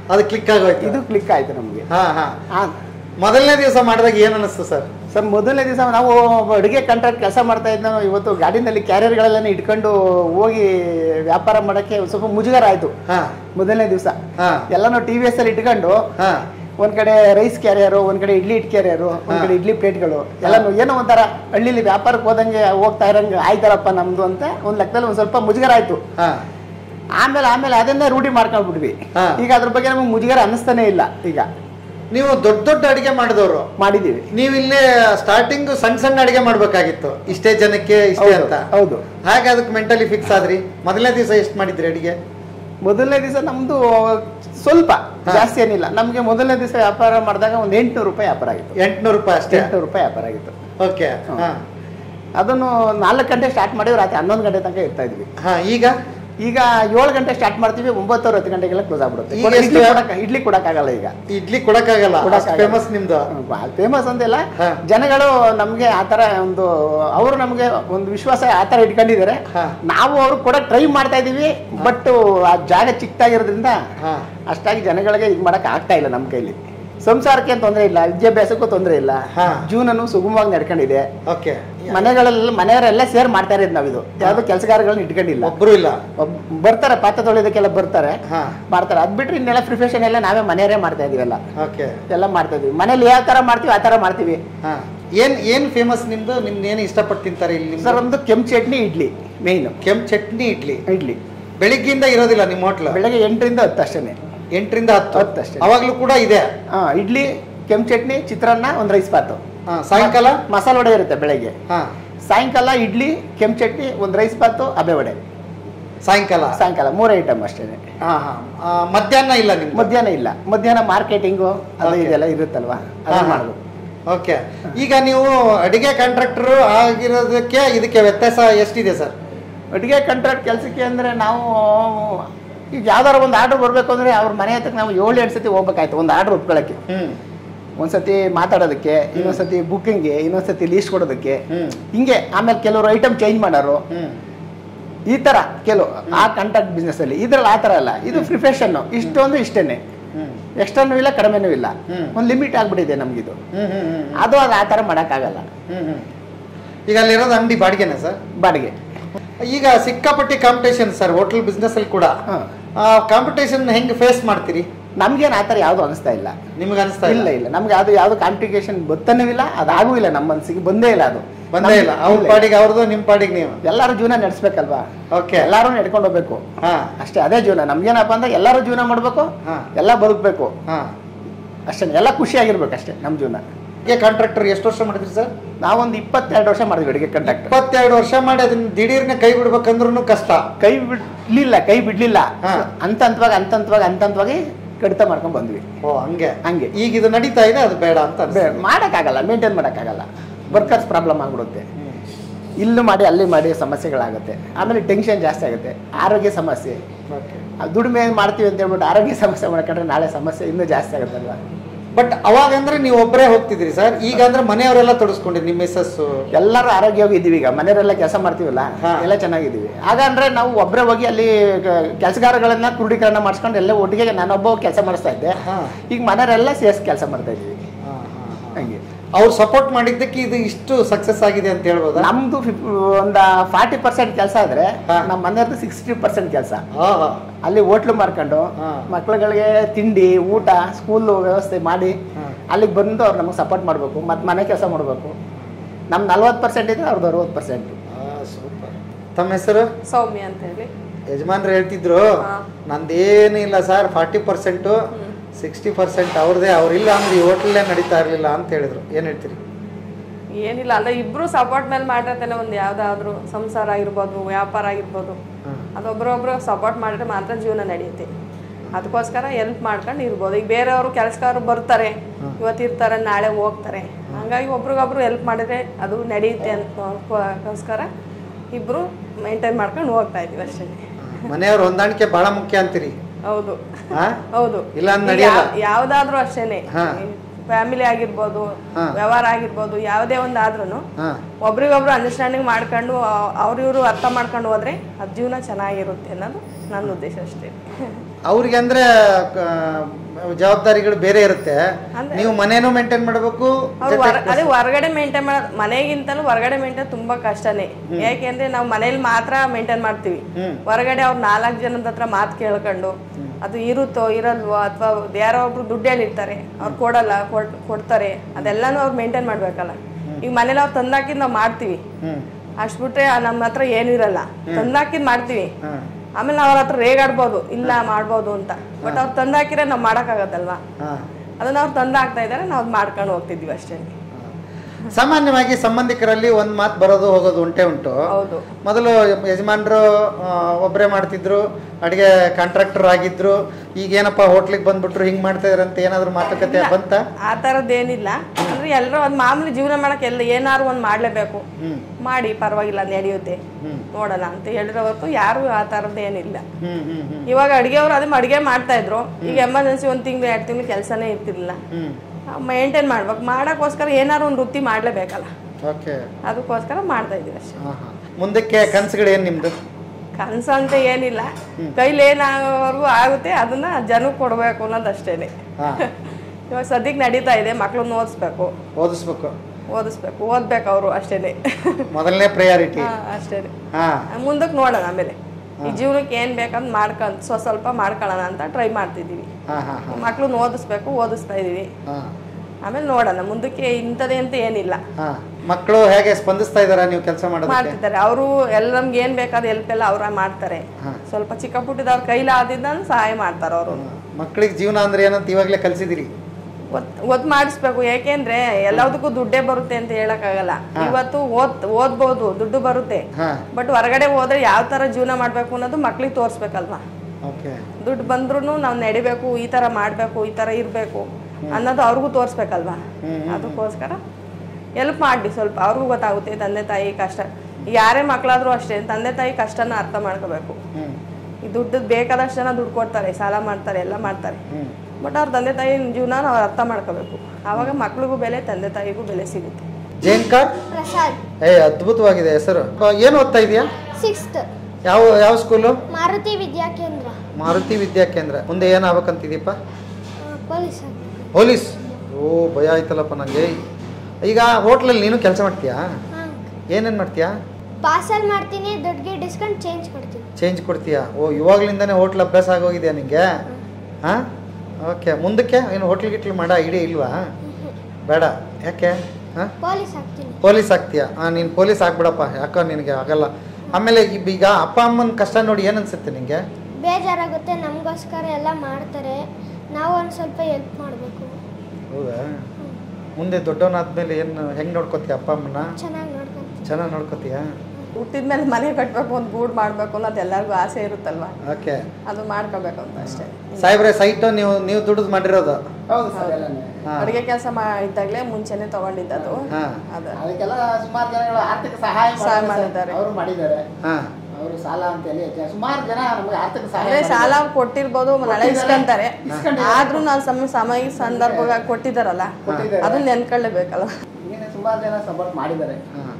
ಅದು ಕ್ಲಿಕ್ ಆಗೋಯ್ತು ಇದು ಕ್ಲಿಕ್ ಆಯ್ತು ನಮಗೆ ಹಾ ಹಾ ಹಾಂ ಮೊದಲನೇ ದಿವಸ ಮಾಡಿದಾಗ ಏನ್ ಅನಿಸ್ತು ಸರ್ ಸರ್ ಮೊದಲನೇ ದಿವಸ ನಾವು ಅಡುಗೆ ಕಾಂಟ್ರಾಕ್ಟ್ ಕೆಲಸ ಮಾಡ್ತಾ ಇದ್ದ ನಾವು ಇವತ್ತು ಗಾಡಿನಲ್ಲಿ ಕ್ಯಾರಿಯರ್ಗಳೆಲ್ಲ ಇಟ್ಕೊಂಡು ಹೋಗಿ ವ್ಯಾಪಾರ ಮಾಡೋಕ್ಕೆ ಒಂದ್ ಸ್ವಲ್ಪ ಮುಜುಗರ ಆಯಿತು ಹಾ ಮೊದಲನೇ ದಿವಸ ಹಾ ಎಲ್ಲನೂ ಟಿ ವಿ ಎಸ್ ಅಲ್ಲಿ ಇಟ್ಕೊಂಡು ಹಾ ಒಂದ್ ಕಡೆ ರೈಸ್ ಕ್ಯಾರಿಯರು ಒಂದ್ ಕಡೆ ಇಡ್ಲಿ ಇಟ್ ಕ್ಯಾರಿಯರು ಒಂದ್ ಕಡೆ ಇಡ್ಲಿ ಪ್ಲೇಟ್ಗಳು ಎಲ್ಲಾನು ಏನೋ ಒಂಥರ ಹಳ್ಳಿಲಿ ವ್ಯಾಪಾರಕ್ಕೆ ಹೋದಂಗೆ ಹೋಗ್ತಾ ಇರಂಗೆ ಆಯ್ತಾರಪ್ಪ ನಮ್ದು ಅಂತ ಒಂದ್ ಲೆಕ್ಕದಲ್ಲಿ ಒಂದ್ ಸ್ವಲ್ಪ ಮುಜುಗರ ಆಯ್ತು ಹಾ ಆಮೇಲೆ ಆಮೇಲೆ ಅದನ್ನೇ ರೂಢಿ ಮಾಡ್ಕೊಂಡ್ಬಿಟ್ವಿ ಹಾ. ಈಗ ಅದ್ರ ಬಗ್ಗೆ ನಮಗೆ ಮುಜುಗರ ಅನ್ನಿಸ್ತಾನೆ ಇಲ್ಲ ಈಗ ನೀವು ದೊಡ್ಡ ದೊಡ್ಡ ಅಡಿಗೆ ಮಾಡಿದವರು ಮಾಡಿದೀವಿ ನೀವು ಇಲ್ಲಿ ಸ್ಟಾರ್ಟಿಂಗ್ ಸಣ್ಣ ಸಣ್ಣ ಅಡಿಗೆ ಮಾಡ್ಬೇಕಾಗಿತ್ತು ಇಷ್ಟೇ ಜನಕ್ಕೆ ಇಷ್ಟೇ ಹೌದು, ಅಂತ ಹೌದು ಹಾಗೆ ಅದಕ್ಕೆ ಮೆಂಟಲಿ ಫಿಕ್ಸ್ ಆದ್ರಿ ಮೊದಲನೇ ದಿವಸ ಎಷ್ಟು ಮಾಡಿದ್ರಿ ಅಡಿಗೆ ಮೊದಲನೇ ದಿವಸ ನಮ್ದು ಸ್ವಲ್ಪ ಹಾ. ಜಾಸ್ತಿ ಏನಿಲ್ಲ ನಮ್ಗೆ ಮೊದಲನೇ ದಿವಸ ವ್ಯಾಪಾರ ಮಾಡಿದಾಗ ಒಂದ್ ಎಂಟ್ನೂರು ರೂಪಾಯಿ ವ್ಯಾಪಾರ ಆಗಿತ್ತು ಎಂಟ್ನೂರು ರೂಪಾಯಿ ಅಷ್ಟೇ ಎಂಟ್ನೂರು ರೂಪಾಯಿ ವ್ಯಾಪಾರ ಆಗಿತ್ತು ಓಕೆ ಹ್ಮ್. ಹಾ ಅದನ್ನು ನಾಲ್ಕು ಗಂಟೆ ಸ್ಟಾರ್ಟ್ ಮಾಡಿ ರಾತ್ರಿ ಹನ್ನೊಂದು ಗಂಟೆ ತನಕ ಇರ್ತಾ ಇದ್ವಿ ಹಾ ಈಗ ಈಗ ಏಳು ಗಂಟೆ ಸ್ಟಾರ್ಟ್ ಮಾಡ್ತೀವಿ ಒಂಬತ್ತುವರೆ ಹತ್ತು ಗಂಟೆಗೆಲ್ಲ ಕ್ಲೋಸ್ ಆಗ್ಬಿಡುತ್ತೆ ಈಗ ಕೊಡ- ಎಷ್ಟು? ಇಡ್ಲಿ ಕೊಡಕ್ ಇಡ್ಲಿ ಕೊಡಕ್ಕಾಗಲ್ಲ ಈಗ ಇಡ್ಲಿ ಕೊಡಕ್ಕಾಗಲ್ಲ ಕೊಡಕ್ಕಾಗಲ್ಲ. ಫೇಮಸ್ ನಿಮ್ದು ಫೇಮಸ್ ಅಂತೆಲ್ಲ ಹಾ. ಜನಗಳು ನಮ್ಗೆ ಆತರ ಒಂದು ಅವರು ನಮ್ಗೆ ಒಂದು ವಿಶ್ವಾಸ ಆತರ ಇಟ್ಕೊಂಡಿದ್ದಾರೆ ಹಾ. ನಾವು ಅವ್ರು ಕೊಡಕ್ ಟ್ರೈ ಮಾಡ್ತಾ ಇದೀವಿ ಬಟ್ ಆ ಜಾಗ ಚಿಕ್ಕದಾಗಿರೋದ್ರಿಂದ ಹಾ ಅಷ್ಟಾಗಿ ಜನಗಳಿಗೆ ಇದು ಮಾಡಕ್ ಆಗ್ತಾ ಇಲ್ಲ ನಮ್ಮ ಕೈಲಿ ಸಂಸಾರಕ್ಕೆ ತೊಂದರೆ ಇಲ್ಲ ವಿದ್ಯಾಭ್ಯಾಸಕ್ಕೂ ತೊಂದರೆ ಇಲ್ಲ ಹಾ. ಜೀವನನು ಸುಗಮವಾಗಿ ನಡ್ಕೊಂಡಿದೆ ಓಕೆ ಮನೆಗಳೆಲ್ಲ ಮನೆಯವರೆಲ್ಲ ಸೇರ್ ಮಾಡ್ತಾ ಇರೋದು ನಾವಿದು ಯಾವ್ದು ಕೆಲಸಗಾರಗಳನ್ನ ಇಟ್ಕೊಂಡಿಲ್ಲ ಒಬ್ರು ಇಲ್ಲ ಒಬ್- ಬರ್ತಾರೆ ಪಾತ್ರ ತೊಳೆಯೋದಕ್ಕೆಲ್ಲ ಬರ್ತಾರೆ ಹಾ ಮಾಡ್ತಾರೆ ಅದ್ ಬಿಟ್ರೆ ಇನ್ನೆಲ್ಲ ಪ್ರಿಪರೇಷನ್ ಎಲ್ಲ ನಾವೇ ಮನೆಯವರೇ ಮಾಡ್ತಾ ಇದೀವಲ್ಲ ಓಕೆ ಎಲ್ಲ ಮಾಡ್ತಾ ಇದೀವಿ ಮನೇಲಿ ಯಾವ ತರ ಮಾಡ್ತೀವಿ ಆ ತರ ಮಾಡ್ತೀವಿ ಹಾ ಏನ್ ಏನ್ ಫೇಮಸ್ ನಿಮ್ದು ನಿಮ್ದು ಏನು ಇಷ್ಟಪಟ್ಟು ತಿಂತಾರೆ ಇಲ್ಲಿ ಸರ್ ನಮ್ದು ಕೆಂಪು ಚಟ್ನಿ ಇಡ್ಲಿ ಮೇಯ್ನ್ ಕೆಂಪು ಚಟ್ನಿ ಇಡ್ಲಿ ಇಡ್ಲಿ ಬೆಳಿಗ್ಗೆಯಿಂದ ಇರೋದಿಲ್ಲ ನಿಮ್ಮ ಹೋಟ್ಲು ಬೆಳಗ್ಗೆ ಎಂಟರಿಂದ ಹತ್ತು ಅಷ್ಟೇನೆ ಎಂಟರಿಂದ ಹತ್ತು ಹತ್ತು ಅಷ್ಟೇ. ಅವಾಗ್ಲೂ ಕೂಡ ಇದೆ ಹಾ ಇಡ್ಲಿ ಕೆಂಪು ಚಟ್ನಿ ಚಿತ್ರಾನ್ನ ಒಂದು ರೈಸ್ ಬಾತು ಹಾ, ಸಾಯಂಕಾಲ ಮಸಾಲೆ ವಡೆ ಇರುತ್ತೆ ಬೆಳಗ್ಗೆ ಹಾ ಸಾಯಂಕಾಲ ಇಡ್ಲಿ ಕೆಂಪು ಚಟ್ನಿ ಒಂದು ರೈಸ್ ಬಾತು ಅಬೆ ವಡೆ ಸಾಯಂಕಾಲ ಸಾಯಂಕಾಲ ಮೂರು ಐಟಮ್ ಅಷ್ಟೇನೆ ಹಾ ಹಾ ಆ, ಮಧ್ಯಾಹ್ನ ಇಲ್ಲ ನಿಮ್ದು ಮಧ್ಯಾಹ್ನ ಇಲ್ಲ ಮಧ್ಯಾಹ್ನ ಮಾರ್ಕೆಟಿಂಗು ಅದು Okay. ಇದೆಲ್ಲ ಇರುತ್ತಲ್ವಾ ಹಾ, ಅದನ್ನ ಹಾ. ಮಾಡೋದು ಓಕೆ ಈಗ ನೀವು ಅಡಿಗೆ ಕಾಂಟ್ರಾಕ್ಟರ್ ಆಗಿರೋದಕ್ಕೆ ಇದಕ್ಕೆ ವ್ಯತ್ಯಾಸ ಎಷ್ಟಿದೆ ಸರ್ ಅಡುಗೆ ಕಾಂಟ್ರಾಕ್ಟ್ ಕೆಲಸಕ್ಕೆ ಅಂದರೆ ನಾವು ಈಗ ಯಾವ್ದಾರ ಒಂದು ಆರ್ಡರ್ ಬರಬೇಕು ಅಂದರೆ ಅವ್ರ ಮನೆ ಹತ್ರಕ್ಕೆ ನಾವು ಏಳು ಎಂಟು ಸತಿ ಹೋಗ್ಬೇಕಾಯ್ತು ಒಂದು ಆರ್ಡರ್ ಒಪ್ಕೊಳ್ಳೋಕ್ಕೆ ಹ್ಮ್ ಒಂದ್ಸತಿ ಮಾತಾಡೋದಕ್ಕೆ ಇನ್ನೊಂದ್ಸತಿ ಬುಕ್ಕಿಂಗ್ಗೆ ಇನ್ನೊಂದ್ಸತಿ ಲೀಸ್ಟ್ ಕೊಡೋದಕ್ಕೆ ಹ್ಮ್ ಹಿಂಗೆ ಆಮೇಲೆ ಕೆಲವರು ಐಟಮ್ ಚೇಂಜ್ ಮಾಡೋರು ಹ್ಮ್ ಈ ಥರ ಕೆಲವು ಆ ಕಾಂಟ್ರಾಕ್ಟ್ ಬಿಸ್ನೆಸ್ಸಲ್ಲಿ ಇದ್ರಲ್ಲಿ ಆ ಥರ ಅಲ್ಲ ಇದು ಪ್ರಿಫೆಷನ್ನು ಇಷ್ಟೊಂದು ಇಷ್ಟೇನೆ ಹ್ಮ್ ಎಕ್ಸ್ಟ್ರಾನೂ ಇಲ್ಲ ಕಡಿಮೆನೂ ಇಲ್ಲ ಹ್ಮ್. ಒಂದು ಲಿಮಿಟ್ ಆಗ್ಬಿಟ್ಟಿದೆ ನಮಗಿದು ಹ್ಮ್ ಹ್ಮ್ ಹ್ಮ್ ಅದು ಅದು ಆ ಥರ ಮಾಡೋಕ್ಕಾಗಲ್ಲ ಹ್ಮ್ ಹ್ಮ್ ಈಗ ಅಲ್ಲಿರೋದು ಅಂಗಡಿ ಬಾಡಿಗೆನಾ ಸರ್ ಬಾಡಿಗೆ ಈಗ ಸಿಕ್ಕಾಪಟ್ಟಿ ಕಾಂಪಿಟೇಷನ್ ಸರ್ ಹೋಟೆಲ್ ಬಿಸ್ನೆಸ್ ಅಲ್ಲಿ ಕೂಡ ಹಾಂ ಆ ಕಾಂಪಿಟೇಷನ್ ಹೆಂಗ್ ಫೇಸ್ ಮಾಡ್ತೀರಿ ನಮ್ಗೇನು ಆ ಥರ ಯಾವುದು ಅನಿಸ್ತಾ ಇಲ್ಲ ನಿಮ್ಗೆ ಅನಿಸ್ತಾ ಇಲ್ಲ ಇಲ್ಲ ನಮ್ಗೆ ಅದು ಯಾವುದು ಕಾಂಪ್ಲಿಕೇಶನ್ ಗೊತ್ತನೂ ಇಲ್ಲ ಅದಾಗೂ ಇಲ್ಲ ನಮ್ಮ ಮನಸ್ಸಿಗೆ ಬಂದೇ ಇಲ್ಲ ಅದು ಬಂದೇ ಇಲ್ಲ ಅವ್ರ ಇಲ್ಲ. ಪಾಡಿಗೆ ಅವ್ರದ್ದು ನಿಮ್ ಪಾಡಿಗೆ ನೀವು ಎಲ್ಲರೂ ಜೀವನ ನಡೆಸ್ಬೇಕಲ್ವಾ ಓಕೆ ಎಲ್ಲರೂ ನಡ್ಕೊಂಡು ಹೋಗ್ಬೇಕು ಹಾ ಅಷ್ಟೇ ಅದೇ ಜೀವನ ನಮ್ಗೇನಪ್ಪ ಅಂದ್ರೆ ಎಲ್ಲರೂ ಜೀವನ ಮಾಡ್ಬೇಕು ಹಾ ಎಲ್ಲ ಬದುಕಬೇಕು ಹಾ ಅಷ್ಟೇ ಎಲ್ಲ ಖುಷಿಯಾಗಿರ್ಬೇಕು ಅಷ್ಟೇ ನಮ್ಮ ಜೀವನ ಅಡಿಗೆ ಕಾಂಟ್ರಾಕ್ಟರ್ ಎಷ್ಟು ವರ್ಷ ಮಾಡಿದ್ರಿ ಸರ್ ನಾವೊಂದು ಇಪ್ಪತ್ತೆರಡು ವರ್ಷ ಮಾಡಿದ್ವಿ ಅಡುಗೆ ಕಂಡಕ್ಟರ್ ಇಪ್ಪತ್ತೆರಡು ವರ್ಷ ಮಾಡಿ ಅದನ್ನ ದಿಢೀರ್ನೆ ಕೈ ಬಿಡ್ಬೇಕಂದ್ರೂ ಕಷ್ಟ ಕೈ ಬಿಡ್ಲಿಲ್ಲ ಕೈ ಬಿಡ್ಲಿಲ್ಲ ಹಾ. ಅಂತ ಹಂತವಾಗಿ ಅಂತ ಹಂತವಾಗಿ ಅಂತ ಹಂತವಾಗಿ ಕಡಿತ ಮಾಡ್ಕೊಂಡ್ ಬಂದ್ವಿ ಓ ಹಂಗೆ ಹಂಗೆ ಈಗ ಇದು ನಡೀತಾ ಇದೆ ಅದು ಬೇಡ ಅಂತ ಬೇ- ಅನ್ಸುತ್ತೆ. ಮಾಡಕ್ಕಾಗಲ್ಲ ಮೇಂಟೈನ್ ಮಾಡಕ್ಕಾಗಲ್ಲ ವರ್ಕರ್ಸ್ ಪ್ರಾಬ್ಲಮ್ ಆಗ್ಬಿಡುತ್ತೆ ಹ್ಮ್. ಇಲ್ಲೂ ಮಾಡಿ ಅಲ್ಲಿ ಮಾಡಿ ಸಮಸ್ಯೆಗಳಾಗುತ್ತೆ ಆಮೇಲೆ ಟೆನ್ಷನ್ ಜಾಸ್ತಿ ಆಗುತ್ತೆ ಆರೋಗ್ಯ ಸಮಸ್ಯೆ Okay. ಆ ದುಡಿಮೆ ಮಾಡ್ತೀವಿ ಅಂತ ಹೇಳ್ಬಿಟ್ಟು ಆರೋಗ್ಯ ಸಮಸ್ಯೆ ಮಾಡ್ಕೊಂಡ್ರೆ ನಾಳೆ ಸಮಸ್ಯೆ ಇನ್ನೂ ಜಾಸ್ತಿ ಆಗುತ್ತಲ್ವಾ ಬಟ್ ಅವಾಗ ಅಂದ್ರೆ ನೀವು ಒಬ್ಬರೇ ಹೋಗ್ತಿದ್ರಿ ಸರ್ ಈಗ ಅಂದ್ರೆ ಮನೆಯವರೆಲ್ಲ ತೊಡಸ್ಕೊಂಡಿರಿ ನಿಮ್ಮ ಮಿಸ್ಸಸ್ ಎಲ್ಲರೂ ಆರೋಗ್ಯವಾಗಿ ಇದ್ದೀವಿ ಈಗ ಮನೆಯವರೆಲ್ಲ ಕೆಲಸ ಮಾಡ್ತೀವಲ್ಲ ಹಾ. ಎಲ್ಲ ಚೆನ್ನಾಗಿದ್ದೀವಿ ಆಗ ಅಂದ್ರೆ ನಾವು ಒಬ್ಬರೇ ಹೋಗಿ ಅಲ್ಲಿ ಕೆಲಸಗಾರಗಳನ್ನ ಕ್ರೋಢೀಕರಣ ಮಾಡಿಸ್ಕೊಂಡು ಎಲ್ಲ ಒಟ್ಟಿಗೆ ನಾನೊಬ್ಬ ಕೆಲಸ ಮಾಡಿಸ್ತಾ ಇದ್ದೆ ಹಾ. ಈಗ ಮನೆಯವರೆಲ್ಲ ಸೇರಿಸಿ ಕೆಲಸ ಮಾಡ್ತಾ ಇದ್ದೀವಿ ಹಂಗೆ ಅವ್ರು ಸಪೋರ್ಟ್ ಮಾಡಿದ್ದಕ್ಕೆ ಇದು ಇಷ್ಟು ಸಕ್ಸಸ್ ಆಗಿದೆ ಅಂತ ಹೇಳ್ಬೋದಾ ನಮ್ದು ಫಿಫ್- ಒಂದು ಫಾರ್ಟಿ ಪರ್ಸೆಂಟ್ ಕೆಲಸ ಆದ್ರೆ ಹಾ. ನಮ್ಮ ಮನೆಯವ್ರದ್ದು ಸಿಕ್ಸ್ಟಿ ಪರ್ಸೆಂಟ್ ಕೆಲಸ ಹಾ ಹಾ ಅಲ್ಲಿ ಹೋಟ್ಲು ಮಾಡ್ಕೊಂಡು ಹಾ. ಮಕ್ಳುಗಳಿಗೆ ತಿಂಡಿ ಊಟ ಸ್ಕೂಲು ವ್ಯವಸ್ಥೆ ಮಾಡಿ ಹಾ. ಅಲ್ಲಿಗೆ ಬಂದು ಅವ್ರು ನಮಗೆ ಸಪೋರ್ಟ್ ಮಾಡಬೇಕು ಮತ್ತು ಮನೆ ಕೆಲಸ ಮಾಡಬೇಕು ನಮ್ಮ ನಲ್ವತ್ತು ಪರ್ಸೆಂಟ್ ಇದ್ರೆ ಅವ್ರದ್ದು ಅರವತ್ತು ಪರ್ಸೆಂಟ್ ಸೂಪರ್ ತಮ್ಮ ಹೆಸರು ಸೌಮ್ಯ ಅಂತ ಹೇಳಿ ಯಜಮಾನ್ರು ಹೇಳ್ತಿದ್ರು ಹಾ. ನಂದೇನು ಇಲ್ಲ sir forty percent sixty percent ಅವ್ರದೇ ಅವ್ರಿಲ್ಲ ಅಂದ್ರೆ ಈ ಹೋಟ್ಲಲ್ಲೇ ನಡೀತಾ ಇರಲಿಲ್ಲ ಅಂತ ಹೇಳಿದ್ರು ಏನು ಹೇಳ್ತೀರಿ ಏನಿಲ್ಲ ಅಂದ್ರೆ ಇಬ್ರು ಸಪೋರ್ಟ್ ಮೇಲೆ ಮಾಡಿರ್ತಾನೆ ಒಂದು ಯಾವ್ದಾದ್ರು ಸಂಸಾರ ಆಗಿರ್ಬೋದು ವ್ಯಾಪಾರ ಆಗಿರ್ಬೋದು ಹ್ಮ್. ಅದೊಬ್ರೊಬ್ರು ಸಪೋರ್ಟ್ ಮಾಡಿದ್ರೆ ಮಾತ್ರ ಜೀವನ ನಡೆಯುತ್ತೆ ಅದಕ್ಕೋಸ್ಕರ ಹೆಲ್ಪ್ ಮಾಡ್ಕೊಂಡು ಇರ್ಬೋದು ಈಗ ಬೇರೆಯವರು ಕೆಲಸಗಾರರು ಬರ್ತಾರೆ ಇವತ್ತು ಇರ್ತಾರೆ ನಾಳೆ ಹೋಗ್ತಾರೆ ಹಂಗಾಗಿ ಒಬ್ರಿಗೊಬ್ರು ಹೆಲ್ಪ್ ಮಾಡಿದ್ರೆ ಅದು ನಡೆಯುತ್ತೆ ಅಂತಕ್ಕೋಸ್ಕರ ಇಬ್ರು ಮೇಂಟೈನ್ ಮಾಡ್ಕೊಂಡು ಹೋಗ್ತಾ ಇದೀವಿ ಅಷ್ಟೇ ಮನೆಯವ್ರ ಹೊಂದಾಣಿಕೆ ಬಹಳ ಮುಖ್ಯ ಅಂತೀರಿ ಹೌದು ಹಾ ಹೌದು ಇಲ್ಲ ಅಂದ್ ಈಗ ನಡೆಯಲ್ಲ. ಯಾವ- ಯಾವ್ದಾದ್ರೂ ಅಷ್ಟೇನೆ ಹಾ. ಫ್ಯಾಮಿಲಿ ಆಗಿರ್ಬೋದು ಹಾ. ವ್ಯವಹಾರ ಆಗಿರ್ಬೋದು ಯಾವುದೇ ಒಂದು ಆದ್ರೂ ಹಾ ಒಬ್ರಿಗೊಬ್ರು ಅಂಡರ್ಸ್ಟ್ಯಾಂಡಿಂಗ್ ಮಾಡ್ಕೊಂಡು ಅವ್ರಿವ್ರು ಅರ್ಥ ಮಾಡ್ಕೊಂಡು ಹೋದ್ರೆ ಅದು ಜೀವನ ಚೆನ್ನಾಗಿರುತ್ತೆ ಅನ್ನೋದು ನನ್ನ ಉದ್ದೇಶ ಅಷ್ಟೇ ಅವ್ರಿಗೆ ಅಂದ್ರೆ ಆ, ಜವಾಬ್ದಾರಿಗಳು ಬೇರೆ ಇರುತ್ತೆ ನೀವು ಮನೇನು ಮೇಂಟೈನ್ ಮಾಡಬೇಕು ಅವ್ರು ಹೊರ ಅದೇ ಹೊರಗಡೆ ಮೇಂಟೈನ್ ಮಾಡೋದು ಮನೆಗಿಂತಲೂ ಹೊರಗಡೆ ಮೇಂಟೈನ್ ತುಂಬಾ ಕಷ್ಟನೇ ಯಾಕೆಂದ್ರೆ ನಾವು ಮನೇಲಿ ಮಾತ್ರ ಮೇಂಟೈನ್ ಮಾಡ್ತೀವಿ ಹೊರಗಡೆ ಅವ್ರು ನಾಲ್ಕು ಜನದ ಹತ್ರ ಮಾತು ಕೇಳ್ಕೊಂಡು ಅದು ಇರುತ್ತೋ ಇರಲ್ವೋ ಅಥವಾ ಯಾರೋ ಒಬ್ರು ದುಡ್ಡು ಹೇಳಿರ್ತಾರೆ ಅವ್ರು ಕೊಡಲ್ಲ ಕೊಡ್- ಕೊಡ್ತಾರೆ ಅದೆಲ್ಲಾನು ಅವ್ರು ಮೇಂಟೈನ್ ಮಾಡ್ಬೇಕಲ್ಲ ಈಗ ಮನೇಲಿ ಅವ್ರು ತಂದಾಕಿದ್ ನಾವು ಮಾಡ್ತೀವಿ ಹ್ಮ್ ಅಷ್ಟ್ ಬಿಟ್ರೆ ನಮ್ಮ ಹತ್ರ ಏನೂ ಇರಲ್ಲ ತಂದಾಕಿದ್ ಮಾಡ್ತೀವಿ ಹ್ಮ್ ಆಮೇಲೆ ನಾವು ಅವ್ರ ಹತ್ರ ರೇಗಾಡ್ಬೋದು ಇಲ್ಲ ಮಾಡ್ಬೋದು ಅಂತ ಬಟ್ ಅವ್ರು ತಂದಾಕಿದ್ರೆ ನಾವು ಮಾಡೋಕ್ಕಾಗತ್ತಲ್ವಾ ಹಾ ಅದನ್ನ ಅವ್ರು ತಂದಾಕ್ತಾ ಇದ್ದಾರೆ ನಾವು ಅದ್ ಮಾಡ್ಕೊಂಡು ಹೋಗ್ತಿದ್ವಿ ಅಷ್ಟೇ ಸಾಮಾನ್ಯವಾಗಿ ಸಂಬಂಧಿಕರಲ್ಲಿ ಒಂದ್ ಮಾತು ಬರೋದು ಹೋಗೋದು ಉಂಟೆ ಉಂಟು ಹೌದು ಮೊದಲು ಯಜಮಾನ್ರು ಒಬ್ಬರೇ ಮಾಡ್ತಿದ್ರು ಅಡಿಗೆ ಕಾಂಟ್ರಾಕ್ಟರ್ ಆಗಿದ್ರು ಈಗ ಏನಪ್ಪ ಹೋಟ್ಲಿಗೆ ಬಂದ್ಬಿಟ್ರು ಹಿಂಗ್ ಮಾಡ್ತಾ ಇದ್ರಂತ ಏನಾದ್ರು ಮಾತುಕತೆ ಬಂತ ಆ ಥರದ್ದೇನಿಲ್ಲ ಅಂದ್ರೆ ಎಲ್ಲರೂ ಒಂದು ಮಾಮೂಲಿ ಜೀವನ ಮಾಡಕ್ಕೆ ಎಲ್ಲ ಏನಾದ್ರು ಒಂದು ಮಾಡಲೇಬೇಕು ಹ್ಮ್ ಮಾಡಿ ಪರವಾಗಿಲ್ಲ ನಡೆಯುತ್ತೆ ಹ್ಮ್ ನೋಡೋಣ ಅಂತ ಹೇಳಿರೋ ಹೊರತು ಯಾರು ಆ ಥರದ್ದು ಏನಿಲ್ಲ ಹ್ಮ್ ಹ್ಮ್ ಹ್ಮ್ ಇವಾಗ ಅಡುಗೆಯವರು ಅದೇ ಅಡುಗೆ ಮಾಡ್ತಾ ಇದ್ರು ಈಗ ಎಮರ್ಜೆನ್ಸಿ ಒಂದು ತಿಂಗಳು ಎರಡು ತಿಂಗಳು ಕೆಲಸನೇ ಇರ್ತಿರ್ಲಿಲ್ಲ ಹ್ಮ್ ಮೇಂಟೈನ್ ಮಾಡ್ಬೇಕು ಮಾಡೋಕ್ಕೋಸ್ಕರ ಏನಾದ್ರು ಒಂದು ವೃತ್ತಿ ಮಾಡಲೇಬೇಕಲ್ಲ ಓಕೆ ಅದಕ್ಕೋಸ್ಕರ ಮಾಡ್ತಾ ಇದೀವಿ ಅಷ್ಟೇ ಹಾ ಹಾ ಮುಂದಕ್ಕೆ ಕನ್ಸುಗಳು ಏನ್ ನಿಮ್ದು ಕನಸು ಅಂತ ಏನಿಲ್ಲ ಕೈಲಿ ಏನಾಗೋವರೆಗೂ ಆಗುತ್ತೆ ಅದನ್ನ ಜನಕ್ಕೆ ಕೊಡಬೇಕು ಅನ್ನೋದು ಅಷ್ಟೇನೆ ಹಾ ಇವಾಗ ಸದ್ಯಕ್ಕೆ ನಡೀತಾ ಇದೆ ಮಕ್ಳನ್ನ ಓದಿಸ್ಬೇಕು ಓದಿಸ್ಬೇಕು ಓದಿಸ್ಬೇಕು ಓದ್ಬೇಕು ಅವರು ಅಷ್ಟೇನೆ ಮೊದಲನೇ ಪ್ರಯಾರಿಟಿ ಹಾ, ಅಷ್ಟೇನೆ ಹಾ ಮುಂದಕ್ಕೆ ನೋಡೋಣ ಆಮೇಲೆ ಈ ಜೀವನಕ್ಕೆ ಏನ್ ಬೇಕಂತ ಮಾಡ್ಕೊಂಡ್ ಸ್ವ ಸ್ವಲ್ಪ ಮಾಡ್ಕೊಳ್ಳೋಣ ಅಂತ ಟ್ರೈ ಮಾಡ್ತಿದೀವಿ ಹಾ ಹಾ ಹಾ ಮಕ್ಳನ್ನ ಓದಿಸ್ಬೇಕು ಓದಿಸ್ತಾ ಇದೀವಿ ಹಾ ಆಮೇಲೆ ನೋಡೋಣ ಮುಂದಕ್ಕೆ ಇಂಥದೇ ಅಂತ ಏನಿಲ್ಲ ಹಾ ಮಕ್ಕಳು ಹೇಗೆ ಸ್ಪಂದಿಸ್ತಾ ಇದಾರ ನೀವು ಕೆಲಸ ಮಾಡೋದಕ್ಕೆ ಮಾಡ್ತಿದ್ದಾರೆ ಅವರು ಎಲ್ಲ ನಮ್ಗೆ ಏನ್ ಬೇಕಾದ ಹೆಲ್ಪ್ ಎಲ್ಲ ಅವ್ರ ಮಾಡ್ತಾರೆ ಹಾ. ಸ್ವಲ್ಪ ಚಿಕ್ಕ ಪುಟ್ಟಿದವ್ರ ಕೈಲಾದಿದ್ದ ಸಹಾಯ ಮಾಡ್ತಾರೆ ಅವರು ಮಕ್ಕಳಿಗೆ ಜೀವನ ಅಂದ್ರೆ ಏನಂತ ಇವಾಗಲೇ ಕಲ್ಸಿದಿರಿ ಒತ್ ಮಾಡಿಸ್ಬೇಕು ಯಾಕೆಂದ್ರೆ ಎಲ್ಲದಕ್ಕೂ ದುಡ್ಡೇ ಬರುತ್ತೆ ಅಂತ ಹೇಳಕ್ಕಾಗಲ್ಲ ಇವತ್ತು ಓದ್ ಓದ್ಬೋದು ದುಡ್ಡು ಬರುತ್ತೆ ಹಾ ಬಟ್ ಹೊರಗಡೆ ಹೋದ್ರೆ ಯಾವ ತರ ಜೀವನ ಮಾಡ್ಬೇಕು ಅನ್ನೋದು ಮಕ್ಳಿಗೆ ತೋರಿಸ್ಬೇಕಲ್ವಾ ಓಕೆ ದುಡ್ಡು ಬಂದ್ರೂ ನಾವು ನಡಿಬೇಕು ಈ ತರ ಮಾಡ್ಬೇಕು ಈ ತರ ಇರ್ಬೇಕು ಅನ್ನೋದು ಅವ್ರಿಗೂ ತೋರಿಸ್ಬೇಕಲ್ವಾ ಅದಕ್ಕೋಸ್ಕರ ಎಲ್ಪ್ ಮಾಡಿ ಸ್ವಲ್ಪ ಅವ್ರಿಗೂ ಗೊತ್ತಾಗುತ್ತೆ ತಂದೆ ತಾಯಿ ಕಷ್ಟ ಯಾರೇ ಮಕ್ಕಳಾದ್ರೂ ಅಷ್ಟೇ ತಂದೆ ತಾಯಿ ಕಷ್ಟನ ಅರ್ಥ ಮಾಡ್ಕೋಬೇಕು ಹ್ಮ್ ಈ ದುಡ್ಡು ಬೇಕಾದಷ್ಟು ಜನ ದುಡ್ಡು ಕೊಡ್ತಾರೆ ಸಾಲ ಮಾಡ್ತಾರೆ ಎಲ್ಲ ಮಾಡ್ತಾರೆ ಹ್ಮ್ ಬಟ್ ಅವ್ರ ತಂದೆ ತಾಯಿ ಜೀವನ ನಾವು ಅರ್ಥ ಮಾಡ್ಕೋಬೇಕು ಆವಾಗ ಮಕ್ಳಿಗೂ ಬೆಲೆ ತಂದೆ ತಾಯಿಗೂ ಬೆಲೆ ಸಿಗುತ್ತೆ ಜೇನ್ಕಾರ್ ಪ್ರಸಾದ್ ಏ ಅದ್ಭುತವಾಗಿದೆ ಹೆಸರು ಏನು ಓದ್ತಾ ಇದೆಯಾ ಸಿಕ್ಸ್ತ್ ಯಾವ ಯಾವ ಸ್ಕೂಲು ಮಾರುತಿ ವಿದ್ಯಾಕೇಂದ್ರ ಮಾರುತಿ ವಿದ್ಯಾಕೇಂದ್ರ ಮುಂದೆ ಏನಾಗ್ಬೇಕಂತಿದೀಪ ಪೊಲೀಸ್ ಪೊಲೀಸ್ ಓ ಭಯ ಆಯ್ತಲ್ಲಪ್ಪ ನನಗೆ ಈಗ ಹೋಟ್ಲಲ್ಲಿ ನೀನು ಕೆಲಸ ಮಾಡ್ತೀಯಾ ಹಾಂ ಏನೇನು ಮಾಡ್ತೀಯಾ ಪಾರ್ಸಲ್ ಮಾಡ್ತೀನಿ ದುಡ್ಡಿಗೆ ಡಿಸ್ಕೌಂಟ್ ಚೇಂಜ್ ಕೊಡ್ತೀನಿ ಚೇಂಜ್ ಕೊಡ್ತೀಯಾ ಓ ಇವಾಗ್ಲಿಂದನೇ ಹೋಟ್ಲ್ ಅಭ್ಯಾಸ ಆಗೋಗಿದೆಯಾ ನಿಂಗೆ ಹಾಂ ಓಕೆ ಮುಂದಕ್ಕೆ ಏನು ಹೋಟ್ಲ್ ಗಿಟ್ಲ್ ಮಾಡೋ ಐಡಿಯಾ ಇಲ್ವಾ ಬೇಡ ಯಾಕೆ ಹಾಂ ಪೊಲೀಸ್ ಆಗ್ತೀನಿ ಪೊಲೀಸ್ ಆಗ್ತೀಯಾ ಹಾಂ ನೀನು ಪೊಲೀಸ್ ಆಗ್ಬಿಡಪ್ಪ ಯಾಕೋ ನಿನಗೆ ಆಗಲ್ಲ ಆಮೇಲೆ ಈಗ ಈಗ ಅಪ್ಪ ಅಮ್ಮನ ಕಷ್ಟ ನೋಡಿ ಏನು ಅನ್ಸುತ್ತೆ ನಿಂಗೆ ಬೇಜಾರಾಗುತ್ತೆ ನಮಗೋಸ್ಕರ ಎಲ್ಲ ಮಾಡ್ತಾರೆ ನಾವು ಒಂದು ಸ್ವಲ್ಪ ಹೆಲ್ಪ್ ಮಾಡಬೇಕು ಹೌದಾ ಮುಂದೆ ದೊಡ್ಡವನಾದ್ಮೇಲೆ ಏನು ಹೆಂಗೆ ನೋಡ್ಕೋತೀಯ ಅಪ್ಪ ಅಮ್ಮನ ಚೆನ್ನಾಗಿ ನೋಡ್ಕೊಂತೀನಿ ಚೆನ್ನಾಗಿ ನೋಡ್ಕೋತೀಯಾ ಹುಟ್ಟಿದ್ಮೇಲೆ ಮನೆ ಕಟ್ಟಬೇಕು ಒಂದು ಗೂಡು ಮಾಡಬೇಕು ಅನ್ನೋದು ಎಲ್ಲರಿಗೂ ಆಸೆ ಇರುತ್ತಲ್ವಾ ಓಕೆ ಅದು ಮಾಡ್ಕೋಬೇಕು ಅಂತ ಅಷ್ಟೇ ಸಾಹೇಬ್ರೆ ಸೈಟು ನೀವು ನೀವು ದುಡ್ದು ಮಾಡಿರೋದು ಹೌದು ಸರ್ ಎಲ್ಲನೇ ಹಾಂ ಅಡುಗೆ ಕೆಲಸ ಮಾ ಇದ್ದಾಗಲೇ ಮುಂಚೆನೆ ತಗೊಂಡಿದ್ದದು ಹಾಂ ಅದ ಅದಕ್ಕೆಲ್ಲ ಸುಮಾರು ಜನಗಳು ಆರ್ಥಿಕ ಸಹಾಯ ಸಹಾಯ ಮಾಡಿದ್ದಾರೆ ಮಾಡಿದ್ದಾರೆ. ಅವರು ಮಾಡಿದ್ದಾರೆ ಹಾಂ ಅವರು ಸಾಲ ಅಂತೇಳಿ ಜ- ಸುಮಾರು ಜನ ನಮಗೆ ಆರ್ಥಿಕ ಸಹಾಯ ಅಂದ್ರೆ ಸಾಲ ಮಾಡಿದ್ದಾರೆ. ಕೊಟ್ಟಿರ್ಬೋದು ನಾಳೆ ಇಸ್ಕೊಂತಾರೆ ಆದ್ರೂ ನಾವು ಸಮ ಸಮಯ ಸಂದರ್ಭ ಕೊಟ್ಟಿದ್ದಾರಲ್ಲ ಕೊಟ್ಟಿದ್ದಾರೆ. ಅದನ್ನ ನೆನ್ಕೊಳ್ಳೇಬೇಕಲ್ಲ ಹೀಗೇನೆ ಸುಮಾರು ಜನ ಸಪೋರ್ಟ್ ಮಾಡಿದ್ದಾರೆ ಹಾಂ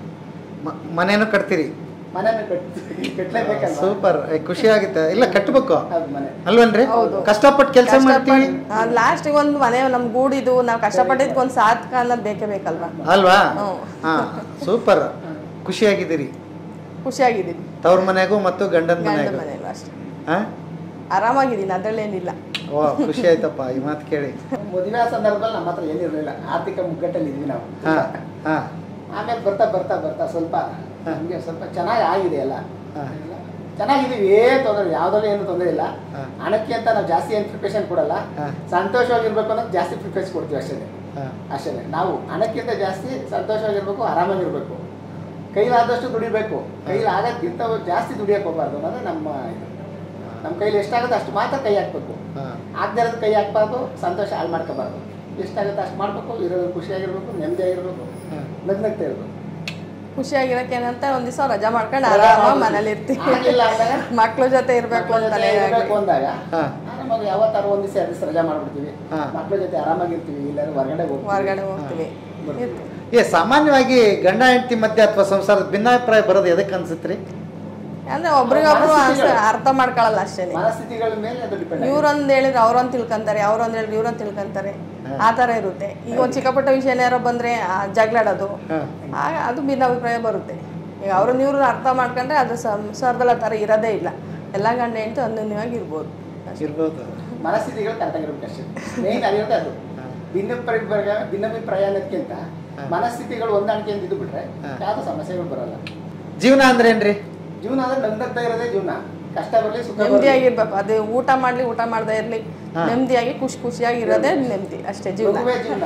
ಮನೇನು ಕಟ್ತೀರಿ ಮನೆಯನ್ನು ಕಟ್ ಕಟ್ಟಲೇಬೇಕಲ್ಲ ಸೂಪರ್ ಖುಷಿ ಆಗುತ್ತೆ ಇಲ್ಲ ಕಟ್ಟಬೇಕು ಹೌದು ಮನೆ ಅಲ್ವೇನ್ರಿ ಕಷ್ಟಪಟ್ಟು ಕೆಲಸ ಮಾಡ್ತೀವಿ ಲಾಸ್ಟಿಗೆ ಒಂದು ಮನೆ ನಮ್ ಗೂಡಿದು ನಾವು ಕಷ್ಟಪಟ್ಟಿದ್ಕೆ ಒಂದು ಸಾಧಕ ಅನ್ನೋದು ಬೇಕೇ ಬೇಕಲ್ವಾ ಅಲ್ವಾ ಹ್ಮ್. ಹಾ ಸೂಪರ್ ಖುಷಿಯಾಗಿದ್ದೀರಿ ಖುಷಿಯಾಗಿದ್ದೀನಿ ತವ್ರ ಮನೆಗೂ ಮತ್ತು ಗಂಡನ ಗಂಡ ಮನೆಗೂ ಮನೇಲಿ ಅಷ್ಟೇ ಹಾ ಆರಾಮಾಗಿದ್ದೀನಿ ಅದ್ರಲ್ಲೇನಿಲ್ಲ ಓ ಖುಷಿ ಆಯ್ತಪ್ಪ ಈ ಮಾತು ಕೇಳಿ ಮದುವೆ ಸಂದರ್ಭದಲ್ಲಿ ನಮ್ಮ ಹತ್ರ ಏನಿರಲಿಲ್ಲ ಆರ್ಥಿಕ ಮುಗ್ಗಟ್ಟಲ್ಲಿ ಇದ್ವಿ ನಾವು ಹಾ ಹಾ ಆಮೇಲೆ ಬರ್ತಾ ಬರ್ತಾ ಬರ್ತಾ ಸ್ವಲ್ಪ ನಮಗೆ ಸ್ವಲ್ಪ ಚೆನ್ನಾಗಿ ಆಗಿದೆ ಎಲ್ಲ ಹಾ. ಎಲ್ಲ ಚೆನ್ನಾಗಿದ್ದೀವಿ ಏನು ತೊಂದರೆ ಯಾವುದಲ್ಲೂ ಏನು ತೊಂದರೆ ಇಲ್ಲ ಹಾ. ಹಣಕ್ಕೆ ಅಂತ ನಾವು ಜಾಸ್ತಿ ಏನು ಪ್ರಿಪ್ರೇಷನ್ ಕೊಡಲ್ಲ ಹಾ. ಸಂತೋಷವಾಗಿರ್ಬೇಕು ಅನ್ನೋದು ಜಾಸ್ತಿ ಪ್ರಿಫರೆನ್ಸ್ ಕೊಡ್ತೀವಿ ಅಷ್ಟೇ ಹಾ ಅಷ್ಟೇ ನಾವು ಹಣಕ್ಕಿಂತ ಜಾಸ್ತಿ ಸಂತೋಷವಾಗಿರ್ಬೇಕು ಆರಾಮಾಗಿರ್ಬೇಕು ಕೈಲಾದಷ್ಟು ದುಡಿಬೇಕು ಕೈಲಿ ಆಗೋದ್ಕಿಂತ ಜಾಸ್ತಿ ದುಡಿಯಕ್ಕೆ ಹೋಗ್ಬಾರ್ದು ಅನ್ನೋದು ನಮ್ಮ ಇದು ನಮ್ಮ ಕೈಲಿ ಎಷ್ಟಾಗುತ್ತೆ ಅಷ್ಟು ಮಾತ್ರ ಕೈ ಹಾಕ್ಬೇಕು ಹಾ ಆಗದೆ ಇರೋದು ಕೈ ಹಾಕ್ಬಾರ್ದು ಸಂತೋಷ ಹಾಳು ಮಾಡ್ಕೋಬಾರ್ದು ಎಷ್ಟಾಗುತ್ತೆ ಅಷ್ಟು ಮಾಡ್ಬೇಕು ಇರೋದು ಖುಷಿಯಾಗಿರ್ಬೇಕು ನೆಮ್ಮದಿಯಾಗಿರ್ಬೇಕು ಹಾ. ನಗ್ನಗ್ತಾ ಇರ್ಬೇಕು ಖುಷಿಯಾಗಿರಕ್ಕೆ ಏನಂತ ಒಂದ್ ದಿವಸ ರಜಾ ಮಾಡ್ಕೊಂಡು ಆರಾಮ ಮನೇಲಿ ಇರ್ತೀವಿ ಆಗಿಲ್ಲ ಅಂದಾಗ ಮಕ್ಳ ಜೊತೆ ಇರ್ಬೇಕು ಮಕ್ಳ ಜೊತೆ ಅಂತಾನೆ ಇರ್ಬೇಕು ಅಂದಾಗ ಹಾ. ಆರಾಮಾಗಿ ಯಾವತ್ತಾರು ಒಂದ್ ದಿವಸ ಎರಡು ದಿವಸ ರಜಾ ಮಾಡ್ಬಿಡ್ತೀವಿ ಹಾ. ಮಕ್ಳ ಜೊತೆ ಆರಾಮಾಗಿರ್ತೀವಿ ಇಲ್ಲಾಂದ್ರೆ ಹೊರಗಡೆ ಹೋಗ್ತೀವಿ ಹೊರಗಡೆ ಹೋಗ್ತೀವಿ ಏ ಸಾಮಾನ್ಯವಾಗಿ ಗಂಡ ಹೆಂಡತಿ ಮಧ್ಯೆ ಅಥವಾ ಸಂಸಾರದ ಭಿನ್ನಾಭಿಪ್ರಾಯ ಬರೋದು ಎದಕ್ಕೆ ಅನ್ಸುತ್ತೆ ರೀ ಅಂದ್ರೆ ಒಬ್ರಿಗೊಬ್ರು ಅನ್ಸ- ಅರ್ಥ ಮಾಡ್ಕೊಳಲ್ಲ ಅಷ್ಟೇ ಮನಸ್ಥಿತಿಗಳ ಮೇಲೆ ಅದು ಡಿಪೆಂಡ್ ಇವ್ರೊಂದ್ ಹೇಳಿದ್ರೆ ಅವ್ರೊಂದ್ ತಿಳ್ಕೊಂತಾರೆ ಅವ್ರೊಂದ್ ಹೇಳಿದ್ರೆ ಇವ್ರೊಂದ್ ತಿಳ್ಕೊಂತಾರೆ ಆ ಥರ ಇರುತ್ತೆ ಈಗ ಒಂದು ಚಿಕ್ಕಪುಟ್ಟ ವಿಷಯ ಏನಾರೋ ಬಂದ್ರೆ ಆ, ಜಗಳಾಡೋದು ಆಗ ಅದು ಭಿನ್ನಾಭಿಪ್ರಾಯ ಬರುತ್ತೆ ಈಗ ಅವ್ರನ್ನ ಇವ್ರನ್ನ ಅರ್ಥ ಮಾಡ್ಕೊಂಡ್ರೆ ಅದು ಸಂಸಾರದಲ್ಲಿ ಆ ಥರ ಇರೋದೇ ಇಲ್ಲ ಎಲ್ಲ ಗಂಡ ಹೆಂಡತಿ ಅನ್ಯೋನ್ಯವಾಗಿ ಇರ್ಬೋದು ಇರ್ಬೋದು ಮನಸ್ಥಿತಿಗಳು ಕರೆಕ್ಟಾಗಿರ್ಬೇಕು ಅಷ್ಟೇ ಮೇನ್ ಆಗಿರೋದು ಅದು ಭಿನ್ನಪ್ರಾಯ ಭಿನ್ನಾಭಿಪ್ರಾಯ ಅನ್ನೋದಕ್ಕಿಂತ ಮನಸ್ಥಿತಿಗಳು ಹೊಂದಾಣಿಕೆಯಿಂದ ಇದು ಬಿಟ್ರೆ ಯಾವ್ದು ಸಮಸ್ಯೆಗಳು ಬರಲ್ಲ ಜೀವನ ಅಂದ್ರೆ ಏನ್ರಿ ಜೀವನ ಅಂದ್ರೆ ನಮ್ದತ್ತ ಇರೋದೇ ಜೀವನ ಕಷ್ಟ ಬರಲಿ ಸುಖ ಬರಲಿ ನೆಮ್ಮದಿಯಾಗಿರ್ಬೇಕು ಅದು ಊಟ ಮಾಡ್ಲಿ ಊಟ ಮಾಡದೇ ಇರ್ಲಿ ನೆಮ್ಮದಿಯಾಗಿ ಖುಷಿ ಖುಷಿಯಾಗಿ ಇರೋದೇ ನೆಮ್ಮದಿ ಅಷ್ಟೇ ಜೀವನ ಮಗುವೇ ಜೀವನ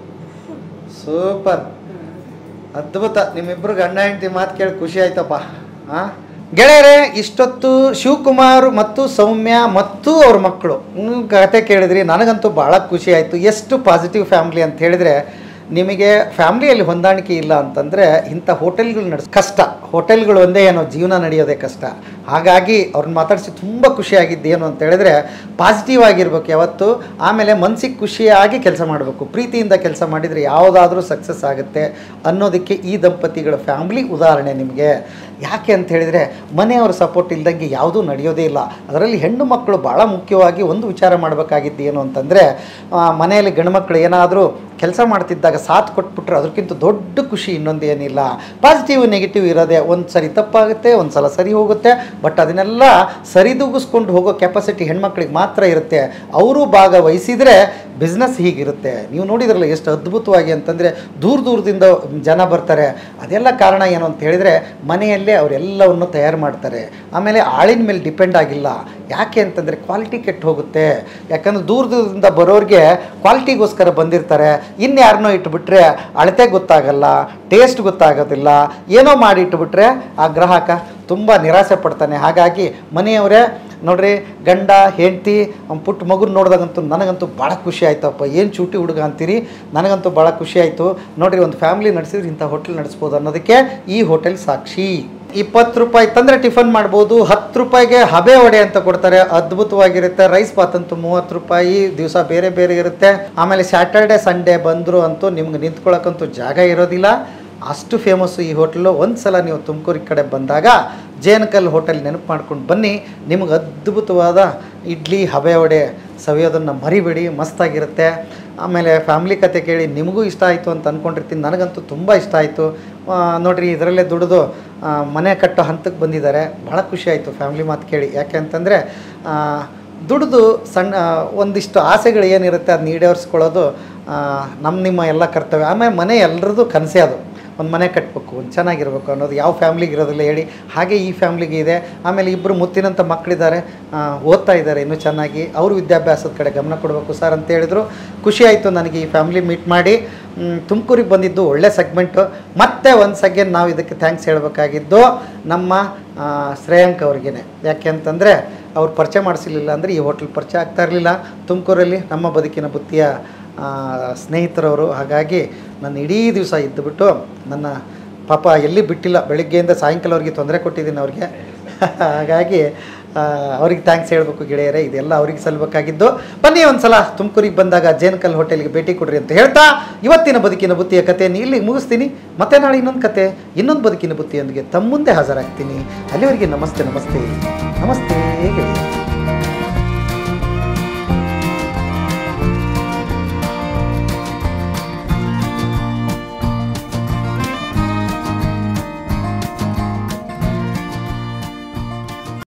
ಸೂಪರ್ ಅದ್ಭುತ ನಿಮ್ಮಿಬ್ರು ಗಂಡ ಹೆಂಡತಿ ಮಾತು ಕೇಳಿ ಖುಷಿ ಆಯ್ತಪ್ಪ ಆ ಗೆಳೆಯರೇ ಇಷ್ಟೊತ್ತು ಶಿವಕುಮಾರ್ ಮತ್ತು ಸೌಮ್ಯ ಮತ್ತು ಅವ್ರ ಮಕ್ಕಳು ಹ್ಮ್, ಕತೆ ಕೇಳಿದ್ರಿ ನನಗಂತೂ ಭಾಳ ಖುಷಿ ಆಯಿತು ಎಷ್ಟು ಪಾಸಿಟಿವ್ ಫ್ಯಾಮ್ಲಿ ಅಂತ ಹೇಳಿದರೆ ನಿಮಗೆ ಫ್ಯಾಮ್ಲಿಯಲ್ಲಿ ಹೊಂದಾಣಿಕೆ ಇಲ್ಲ ಅಂತಂದರೆ ಇಂಥ ಹೋಟೆಲ್ಗಳು ನಡೆಸ್ ಕಷ್ಟ ಹೋಟೆಲ್ಗಳು ಒಂದೇ ಏನೋ ಜೀವನ ನಡೆಯೋದೇ ಕಷ್ಟ ಹಾಗಾಗಿ ಅವ್ರನ್ನ ಮಾತಾಡಿಸಿ ತುಂಬ ಖುಷಿಯಾಗಿದ್ದು ಏನು ಅಂತ ಹೇಳಿದ್ರೆ ಪಾಸಿಟಿವ್ ಆಗಿರ್ಬೇಕು ಯಾವತ್ತು ಆಮೇಲೆ ಮನಸ್ಸಿಗೆ ಖುಷಿಯಾಗಿ ಕೆಲಸ ಮಾಡಬೇಕು ಪ್ರೀತಿಯಿಂದ ಕೆಲಸ ಮಾಡಿದರೆ ಯಾವುದಾದ್ರೂ ಸಕ್ಸಸ್ ಆಗುತ್ತೆ ಅನ್ನೋದಕ್ಕೆ ಈ ದಂಪತಿಗಳ ಫ್ಯಾಮ್ಲಿ ಉದಾಹರಣೆ ನಿಮಗೆ ಯಾಕೆ ಅಂತ ಹೇಳಿದರೆ ಮನೆಯವ್ರ ಸಪೋರ್ಟ್ ಇಲ್ದಂಗೆ ಯಾವುದೂ ನಡೆಯೋದೇ ಇಲ್ಲ ಅದರಲ್ಲಿ ಹೆಣ್ಣು ಮಕ್ಕಳು ಭಾಳ ಮುಖ್ಯವಾಗಿ ಒಂದು ವಿಚಾರ ಮಾಡಬೇಕಾಗಿದ್ದು ಏನು ಅಂತಂದರೆ ಮನೆಯಲ್ಲಿ ಗಂಡು ಮಕ್ಕಳು ಏನಾದರೂ ಕೆಲಸ ಮಾಡ್ತಿದ್ದಾಗ ಸಾಥ್ ಕೊಟ್ಬಿಟ್ರೆ ಅದಕ್ಕಿಂತ ದೊಡ್ಡ ಖುಷಿ ಇನ್ನೊಂದು ಏನಿಲ್ಲ ಪಾಸಿಟಿವ್ ನೆಗೆಟಿವ್ ಇರೋದೇ ಒಂದು ಸರಿ ತಪ್ಪಾಗುತ್ತೆ ಒಂದು ಸಲ ಸರಿ ಹೋಗುತ್ತೆ ಬಟ್ ಅದನ್ನೆಲ್ಲ ಸರಿದೂಗಿಸ್ಕೊಂಡು ಹೋಗೋ ಕೆಪಾಸಿಟಿ ಹೆಣ್ಮಕ್ಳಿಗೆ ಮಾತ್ರ ಇರುತ್ತೆ ಅವರು ಭಾಗವಹಿಸಿದರೆ ಬಿಸ್ನೆಸ್ ಹೀಗಿರುತ್ತೆ ನೀವು ನೋಡಿದ್ರಲ್ಲ ಎಷ್ಟು ಅದ್ಭುತವಾಗಿ ಅಂತಂದರೆ ದೂರ ದೂರದಿಂದ ಜನ ಬರ್ತಾರೆ ಅದೆಲ್ಲ ಕಾರಣ ಏನು ಅಂತ ಹೇಳಿದರೆ ಮನೆಯಲ್ಲೇ ಅವರೆಲ್ಲವನ್ನು ತಯಾರು ಮಾಡ್ತಾರೆ ಆಮೇಲೆ ಆಳಿನ ಮೇಲೆ ಡಿಪೆಂಡ್ ಆಗಿಲ್ಲ ಯಾಕೆ ಅಂತಂದರೆ ಕ್ವಾಲಿಟಿ ಕೆಟ್ಟು ಹೋಗುತ್ತೆ ಯಾಕಂದ್ರೆ ದೂರ ದೂರದಿಂದ ಬರೋರಿಗೆ ಕ್ವಾಲಿಟಿಗೋಸ್ಕರ ಬಂದಿರ್ತಾರೆ ಇನ್ಯಾರನ್ನೋ ಇಟ್ಬಿಟ್ರೆ ಅಳತೆ ಗೊತ್ತಾಗಲ್ಲ ಟೇಸ್ಟ್ ಗೊತ್ತಾಗೋದಿಲ್ಲ ಏನೋ ಮಾಡಿ ಇಟ್ಬಿಟ್ರೆ ಆ ಗ್ರಾಹಕ ತುಂಬ ನಿರಾಸೆ ಪಡ್ತಾನೆ ಹಾಗಾಗಿ ಮನೆಯವರೇ ನೋಡ್ರಿ ಗಂಡ ಹೆಂಡತಿ ಅವ್ನ ಪುಟ್ಟ ಮಗುನ ನೋಡಿದಾಗಂತೂ ನನಗಂತೂ ಭಾಳ ಖುಷಿ ಆಯ್ತಪ್ಪ ಏನು ಚೂಟಿ ಹುಡುಗ ಅಂತೀರಿ ನನಗಂತೂ ಭಾಳ ಖುಷಿ ಆಯಿತು ನೋಡ್ರಿ ಒಂದು ಫ್ಯಾಮಿಲಿ ನಡೆಸಿದ್ರೆ ಇಂಥ ಹೋಟೆಲ್ ನಡೆಸ್ಬೋದು ಅನ್ನೋದಕ್ಕೆ ಈ ಹೋಟೆಲ್ ಸಾಕ್ಷಿ ಇಪ್ಪತ್ತು ರೂಪಾಯಿ ತಂದರೆ ಟಿಫನ್ ಮಾಡ್ಬೋದು ಹತ್ತು ರೂಪಾಯಿಗೆ ಹಬೆ ವಡೆ ಅಂತ ಕೊಡ್ತಾರೆ ಅದ್ಭುತವಾಗಿರುತ್ತೆ ರೈಸ್ ಬಾತ್ ಅಂತೂ ಮೂವತ್ತು ರೂಪಾಯಿ ದಿವಸ ಬೇರೆ ಬೇರೆ ಇರುತ್ತೆ ಆಮೇಲೆ ಸ್ಯಾಟರ್ಡೆ ಸಂಡೇ ಬಂದರು ಅಂತೂ ನಿಮ್ಗೆ ನಿಂತ್ಕೊಳ್ಳೋಕ್ಕಂತೂ ಜಾಗ ಇರೋದಿಲ್ಲ ಅಷ್ಟು ಫೇಮಸ್ಸು ಈ ಹೋಟೆಲು ಒಂದು ಸಲ ನೀವು ತುಮಕೂರಿಗೆ ಕಡೆ ಬಂದಾಗ ಜೇನಕಲ್ ಹೋಟೆಲ್ ನೆನಪು ಮಾಡ್ಕೊಂಡು ಬನ್ನಿ ನಿಮ್ಗೆ ಅದ್ಭುತವಾದ ಇಡ್ಲಿ ಹಬೆ ವಡೆ ಸವಿಯೋದನ್ನು ಮರಿಬೇಡಿ ಮಸ್ತಾಗಿರುತ್ತೆ ಆಮೇಲೆ ಫ್ಯಾಮ್ಲಿ ಕತೆ ಕೇಳಿ ನಿಮಗೂ ಇಷ್ಟ ಆಯಿತು ಅಂತ ಅಂದ್ಕೊಂಡಿರ್ತೀನಿ ನನಗಂತೂ ತುಂಬ ಇಷ್ಟ ಆಯಿತು ನೋಡಿರಿ ಇದರಲ್ಲೇ ದುಡಿದು ಆ, ಮನೆ ಕಟ್ಟೋ ಹಂತಕ್ಕೆ ಬಂದಿದ್ದಾರೆ ಭಾಳ ಖುಷಿ ಆಯಿತು ಫ್ಯಾಮ್ಲಿ ಮಾತು ಕೇಳಿ ಯಾಕೆ ಅಂತಂದರೆ ದುಡಿದು ಸಣ್ಣ ಒಂದಿಷ್ಟು ಆಸೆಗಳು ಏನಿರುತ್ತೆ ಅದನ್ನ ಈಡೇರಿಸ್ಕೊಳ್ಳೋದು ಆ, ನಮ್ಮ ನಿಮ್ಮ ಎಲ್ಲ ಕರ್ತವ್ಯ ಆಮೇಲೆ ಮನೆ ಎಲ್ಲರದ್ದು ಕನಸೇ ಅದು ಒಂದು ಮನೆ ಕಟ್ಟಬೇಕು ಒಂದು ಚೆನ್ನಾಗಿರ್ಬೇಕು ಅನ್ನೋದು ಯಾವ ಫ್ಯಾಮ್ಲಿಗೆ ಇರೋದಿಲ್ಲ ಹೇಳಿ ಹಾಗೆ ಈ ಫ್ಯಾಮ್ಲಿಗೆ ಇದೆ ಆಮೇಲೆ ಇಬ್ಬರು ಮುತ್ತಿನಂಥ ಮಕ್ಕಳಿದ್ದಾರೆ ಆ, ಓದ್ತಾ ಇದ್ದಾರೆ ಇನ್ನೂ ಚೆನ್ನಾಗಿ ಅವರು ವಿದ್ಯಾಭ್ಯಾಸದ ಕಡೆ ಗಮನ ಕೊಡಬೇಕು ಸರ್ ಅಂತ ಹೇಳಿದ್ರು ಖುಷಿ ಆಯಿತು ನನಗೆ ಈ ಫ್ಯಾಮ್ಲಿ ಮೀಟ್ ಮಾಡಿ ತುಮಕೂರಿಗೆ ಬಂದಿದ್ದು ಒಳ್ಳೆ ಸೆಗ್ಮೆಂಟು ಮತ್ತೆ ಒಂದು ಸೆಕೆಂಡ್ ನಾವು ಇದಕ್ಕೆ ಥ್ಯಾಂಕ್ಸ್ ಹೇಳಬೇಕಾಗಿದ್ದು ನಮ್ಮ ಆ, ಶ್ರೇಯಾಂಕ್ ಅವ್ರಿಗೇನೆ ಯಾಕೆ ಅಂತಂದರೆ ಅವ್ರು ಪರಿಚಯ ಮಾಡಿಸಲಿಲ್ಲ ಅಂದರೆ ಈ ಹೋಟ್ಲ್ ಪರಿಚಯ ಆಗ್ತಾ ಇರಲಿಲ್ಲ ತುಮಕೂರಲ್ಲಿ ನಮ್ಮ ಬದುಕಿನ ಬುತ್ತಿಯ ಆ, ಸ್ನೇಹಿತರವರು ಹಾಗಾಗಿ ನಾನು ಇಡೀ ದಿವಸ ಇದ್ದುಬಿಟ್ಟು ನನ್ನ ಪಾಪ ಎಲ್ಲಿ ಬಿಟ್ಟಿಲ್ಲ ಬೆಳಿಗ್ಗೆಯಿಂದ ಸಾಯಂಕಾಲವರೆಗೆ ತೊಂದರೆ ಕೊಟ್ಟಿದ್ದೀನಿ ಅವ್ರಿಗೆ ಹಾಗಾಗಿ ಆ, ಅವ್ರಿಗೆ ಥ್ಯಾಂಕ್ಸ್ ಹೇಳಬೇಕು ಗೆಳೆಯರೇ ಇದೆಲ್ಲ ಅವ್ರಿಗೆ ಸಲ್ಬೇಕಾಗಿದ್ದು ಬನ್ನಿ ಒಂದು ಸಲ ತುಮಕೂರಿಗೆ ಬಂದಾಗ ಜೇನಕಲ್ ಹೋಟೆಲ್ಗೆ ಭೇಟಿ ಕೊಡ್ರಿ ಅಂತ ಹೇಳ್ತಾ ಇವತ್ತಿನ ಬದುಕಿನ ಬುತ್ತಿಯ ಕಥೆಯನ್ನು ಇಲ್ಲಿಗೆ ಮುಗಿಸ್ತೀನಿ ಮತ್ತೆ ನಾಳೆ ಇನ್ನೊಂದು ಕತೆ ಇನ್ನೊಂದು ಬದುಕಿನ ಬುತ್ತಿಯೊಂದಿಗೆ ತಮ್ಮ ಮುಂದೆ ಹಾಜರಾಗ್ತೀನಿ ಅಲ್ಲಿವರೆಗೆ ನಮಸ್ತೆ ನಮಸ್ತೆ ನಮಸ್ತೆ ಗೆಳೆಯರೇ.